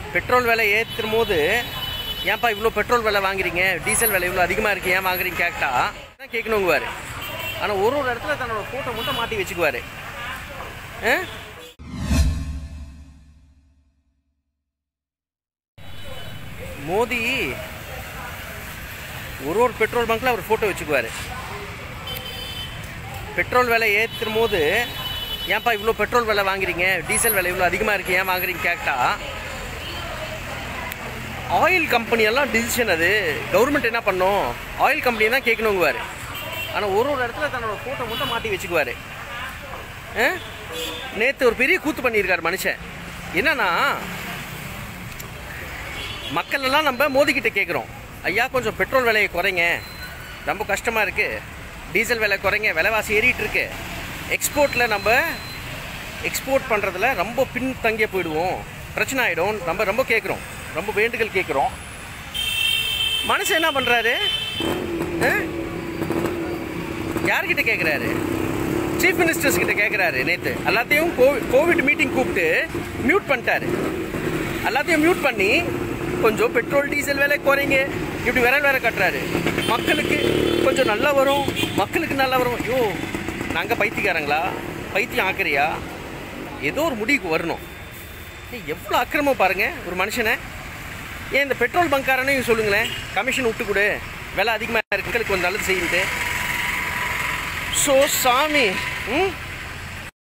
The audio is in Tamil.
பெட்ரோல் விலை ஏற்றும் போது ஏன்ப்பா இவ்வளோ பெட்ரோல் விலை வாங்குறீங்க டீசல் விலை இவ்வளோ அதிகமாக இருக்குது ஏன் வாங்குறீங்க கேட்டா தான் கேட்கணுங்குவார் ஆனால் ஒரு ஒரு இடத்துல தன்னோட ஃபோட்டோ மட்டும் மாட்டி வச்சுக்குவார் ஆ மோடி ஒரு ஒரு பெட்ரோல் பங்க்கில் அவர் ஃபோட்டோ வச்சுக்குவார் பெட்ரோல் விலை ஏற்றும் போது ஏன்ப்பா இவ்வளோ பெட்ரோல் விலை வாங்குறீங்க டீசல் விலை இவ்வளோ அதிகமாக இருக்குது ஏன் வாங்குறீங்க கேட்டா ஆயில் கம்பெனி எல்லாம் டிசிஷன் அது கவர்மெண்ட் என்ன பண்ணும் ஆயில் கம்பெனி தான் கேட்கணுங்குவார் ஆனால் ஒரு ஒரு இடத்துல தன்னோட ஃபோட்டோ மட்டும் மாட்டி வச்சுக்குவார் நேற்று ஒரு பெரிய கூத்து பண்ணியிருக்கார் மனுஷன் என்னன்னா மக்கள் எல்லாம் நம்ம மோதிக்கிட்ட கேட்குறோம் ஐயா கொஞ்சம் பெட்ரோல் விலையை குறைங்க ரொம்ப கஷ்டமாக இருக்குது டீசல் விலை குறைங்க விலைவாசி ஏறிட்டு இருக்கு எக்ஸ்போர்ட்டில் நம்ம எக்ஸ்போர்ட் பண்ணுறதுல ரொம்ப பின்தங்கிய போயிடுவோம் பிரச்சனை ஆகிடும் நம்ம ரொம்ப கேட்குறோம் ரொம்ப வேண்டுதல் கேட்குறோம் மனுஷன் என்ன பண்ணுறாரு யார்கிட்ட கேட்குறாரு சீஃப் மினிஸ்டர்ஸ் கிட்ட கேட்குறாரு நேற்று எல்லாத்தையும் கோவிட் மீட்டிங் கூப்பிட்டு மியூட் பண்ணிட்டாரு எல்லாத்தையும் மியூட் பண்ணி கொஞ்சம் பெட்ரோல் டீசல் விலை குறைங்க இப்படி விரல் வேற கட்டுறாரு மக்களுக்கு கொஞ்சம் நல்லா வரும் மக்களுக்கு நல்லா வரும் ஐயோ நாங்கள் பைத்தியக்காரங்களா பைத்தியம் ஆக்குறியா ஏதோ ஒரு முடிவுக்கு வரணும் ஏய், எவ்வளோ அக்கிரமம் பாருங்க ஒரு மனுஷனை ஏன் இந்த பெட்ரோல் பங்க்காரனையும் சொல்லுங்களேன் கமிஷன் விட்டு கொடு விலை அதிகமாக இருக்கு மக்களுக்கு கொஞ்சம் நல்லது செய்யுன்ட்டு ஸோ சாமி ம்